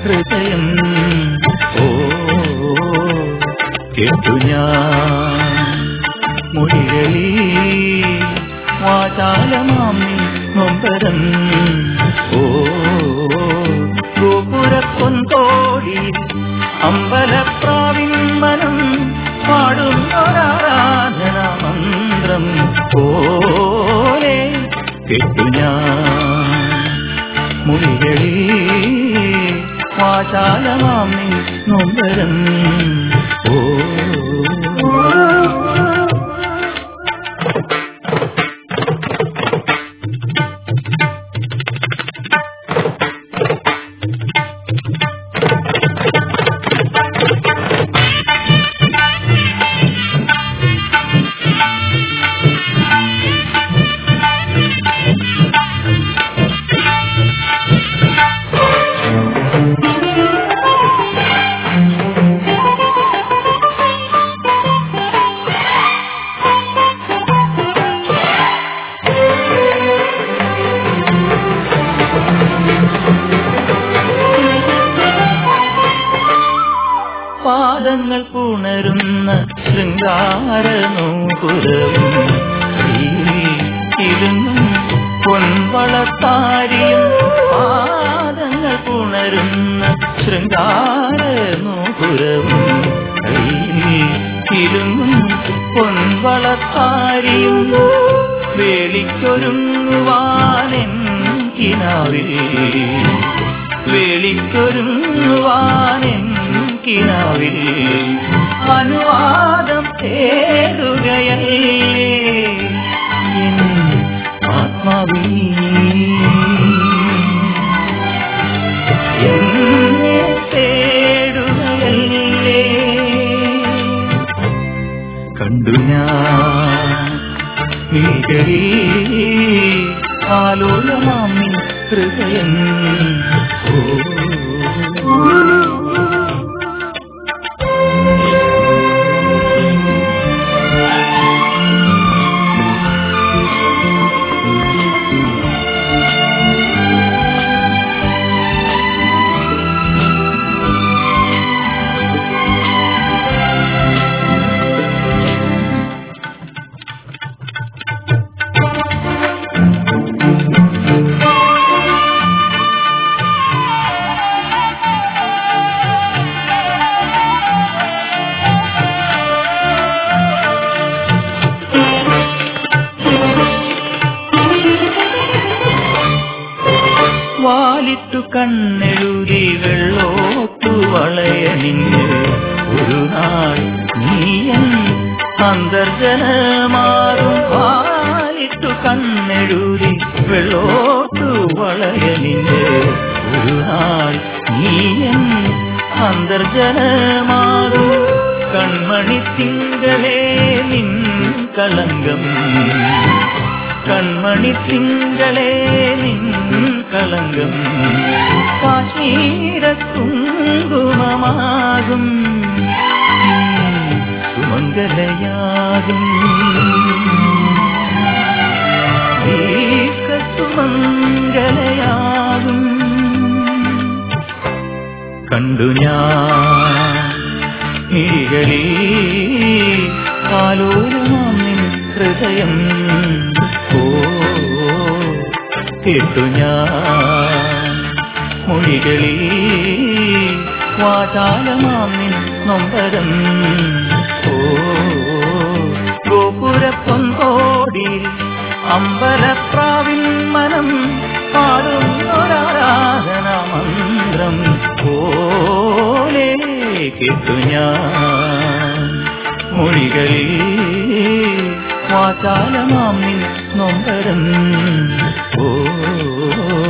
ഹൃദയം ഓ കേട്ടു ഞാൻ മൊഴികളീ വാചാലമാം നിൻ നൊമ്പരം ഓ ഗോപുരപ്പൊൻകോടി അമ്പലപ്രാവിൻ മനം പാടുന്നൊരാരാധന മന്ത്രം പോലെ കേട്ടു ഞാൻ മൊഴികളീ വാചാലമാം നിൻ നൊമ്പരം ഓ പാദങ്ങൾ പുണരുന്ന ശൃംഗാരനൂപുരവും ഇരുന്നും പൊൻവളത്താരിയും പാദങ്ങൾ പുണരുന്ന ശൃംഗാരനൂപുരവും ഇരുന്നും പൊൻവളത്താരിയും വേളിക്കൊരുങ്ങുവാനെൻ കിനാവിൽ വേളിക്കൊരുങ്ങുവാനെൻ കിനാവിൽ അനുവാദം തേടുകയല്ലേ എൻ ആത്മാവിൽ എന്നെ തേടുകയല്ലേ കണ്ടു ഞാൻ നീകളീ ആലോലമാം നിൻ ഹൃദയം ഓ വാലിട്ടു കണ്ണെഴുതി വെള്ളോട്ടു വളയണിഞ്ഞ് ഒരു നാൾ നീയൻ അന്തർജനമാകും വാലിട്ടു കണ്ണെഴുതി വെള്ളോട്ടു വളയണിഞ്ഞ് ഒരു നാൾ നീയൻ അന്തർജനമാകും കൺമണി തിങ്കളേ നിൻ കളങ്കം കൺമണി തിങ്കളേ നിൻ കളങ്കം കാശ്മീര കുങ്കുമമാകും സുമംഗലയാകും സുമംഗലയാകും കണ്ടു ഞാൻ മിഴികളീ ആലോലമാം നിൻ ഹൃദയം ഓ കേട്ടു ഞാൻ മൊഴികളീ വാചാലമാം നിൻ നൊമ്പരം ഓ ഗോപുരപ്പൊങ്കോടി അമ്പലപ്രാവിൻ മനം പാടുന്നൊരാരാധന മന്ത്രം പോലെ കേട്ടു ഞാൻ മൊഴികളിൽ വാചാലമാം നിൻ നൊമ്പരം ഓ